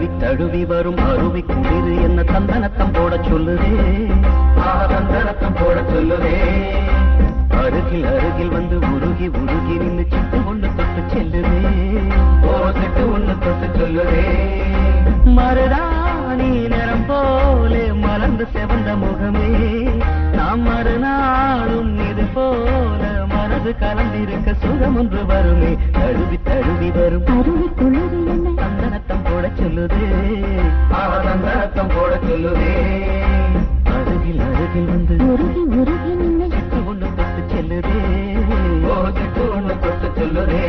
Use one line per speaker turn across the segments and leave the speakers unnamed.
தழுவி தழுவி வரும் அருவி குளிர் என்ன தந்தனத்தம் போட சொல்லுதே
தந்தனத்தம் போட சொல்லுதே
அருகில் அருகில் வந்து உருகி உருகி நின்று சிட்டு ஒண்ணு தொட்டு செல்லுதே
ஓசிட்டு ஒண்ணு தொட்டு சொல்லுதே
மருதாணி நிறம் போலே மலர்ந்து செவந்த முகமே நாம் மறுநாளும் இது போல மனது கலந்திருக்க சுகம் ஒன்று வருமே தழுவி தழுவி வரும்
அருவி குளிர் என்ன
சந்தனத்தம் போட சொல்லுதே
தந்தனத்தம் போட சொல்லுதே
அருகில் அருகில் வந்து
உருகி உருகி நின்று
சிட்டு ஒண்ணு தொட்டு செல்லுதே
ஓசிட்டு ஒண்ணு தொட்டு சொல்லுதே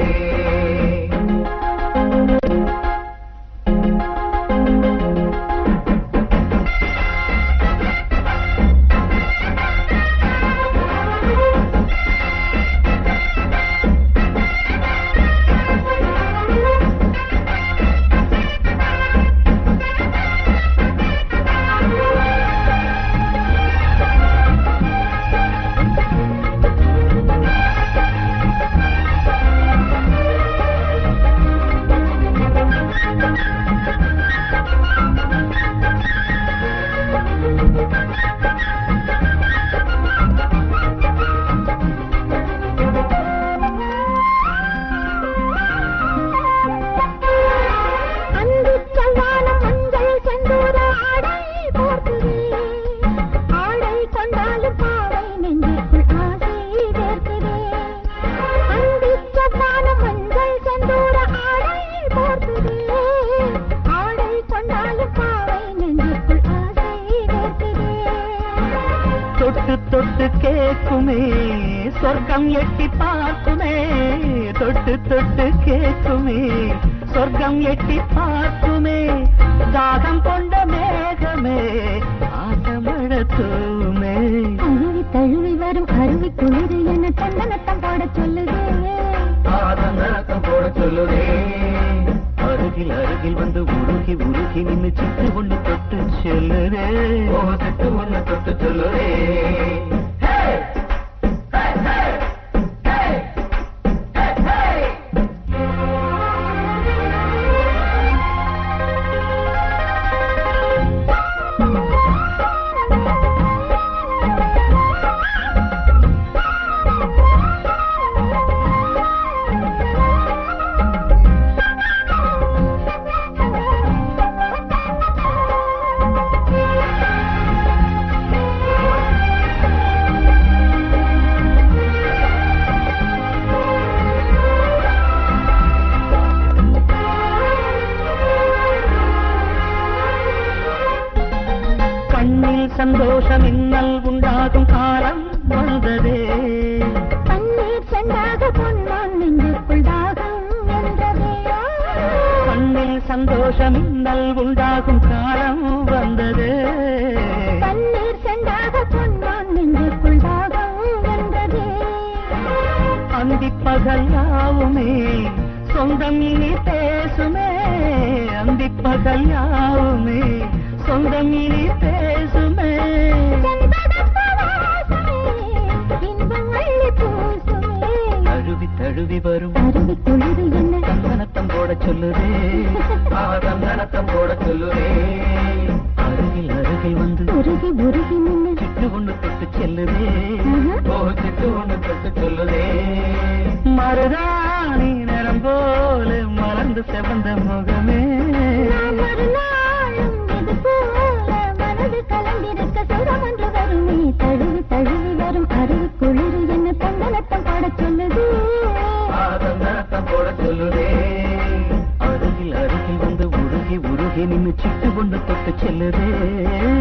அந்திச் செவ்வானம் மஞ்சள் செந்தூர ஆடை போர்த்துதே. ஆடை கொண்டாலும் பாவை நெஞ்சுக்குள் ஆசை வேர்க்குதே. அந்திச் செவ்வானம் மஞ்சள் செந்தூர ஆடை போர்த்துதே. ஆடை கொண்டாலும் பாவை நெஞ்சுக்குள் ஆசை வேர்க்குதே.
தொட்டு தொட்டு கேக்குமே சொர்க்கம் எட்டி பார்க்குமே தொட்டு தொட்டு கேக்குமே சொர்க்கம் எட்டி பார்க்குமே தாகம் கொண்ட மேகமே ஆசமழ தூமே
அருவி தழுவி வரும் அருவி குளிர் என தந்தனத்தம் போட சொல்லுதே
தந்தனத்தம் போட சொல்லுதே
அருகில் அருகில் வந்து உருகி உருகி நின்னு சிட்டு ஒண்ணு தொட்டு செல்லுதே
ஓசிட்டு ஒண்ணு தொட்டு சொல்லுதே
கண்ணில் சந்தோஷம் இன்னல் உண்டாகும் காலம் வந்ததே
பன்னீர் செண்டாக பொன்னான் நெஞ்சுக்குள் தாகம் என்றதே
கண்ணில் சந்தோஷம் இன்னல் உண்டாகும் காலம் வந்ததே
பன்னீர் செண்டாக பொன்னான் நெஞ்சுக்குள் தாகம் என்றதே
அந்தி பகல் யாவுமே சொந்தம் இனி பேசுமே அந்தி பகல் யாவுமே சொந்தம் இனி பேசுமே
செண்பகப்பூ வாசமே, இன்பம் அள்ளி பூசுமே.
தழுவி தழுவி வரும்
அருவி குளிர் என்ன
சந்தனத்தம் போட சொல்லுதே
தந்தனத்தம் போட சொல்லுதே
அருகில் அருகில் வந்து
உருகி உருகி நின்று
சிட்டு ஒண்ணு தொட்டு செல்லுதே
ஓசிட்டு ஒண்ணு தொட்டு சொல்லுதே
மருதாணி நிறம் போல மலர்ந்து செவந்த முகமே
நாம் ஒரு நாளும் இது போல மனது கலந்திருக்க சுகம் ஒன்று வருமே தழுவி தழுவி வரும் அருவி குளிர் என்ன தந்தனத்தம் பாட சொல்லுது
தந்தனத்தம் போட சொல்லுதே
அருகில் அருகில் வந்து உருகி உருகி நின்னு சிட்டு ஒண்ணு தொட்டு செல்லுதே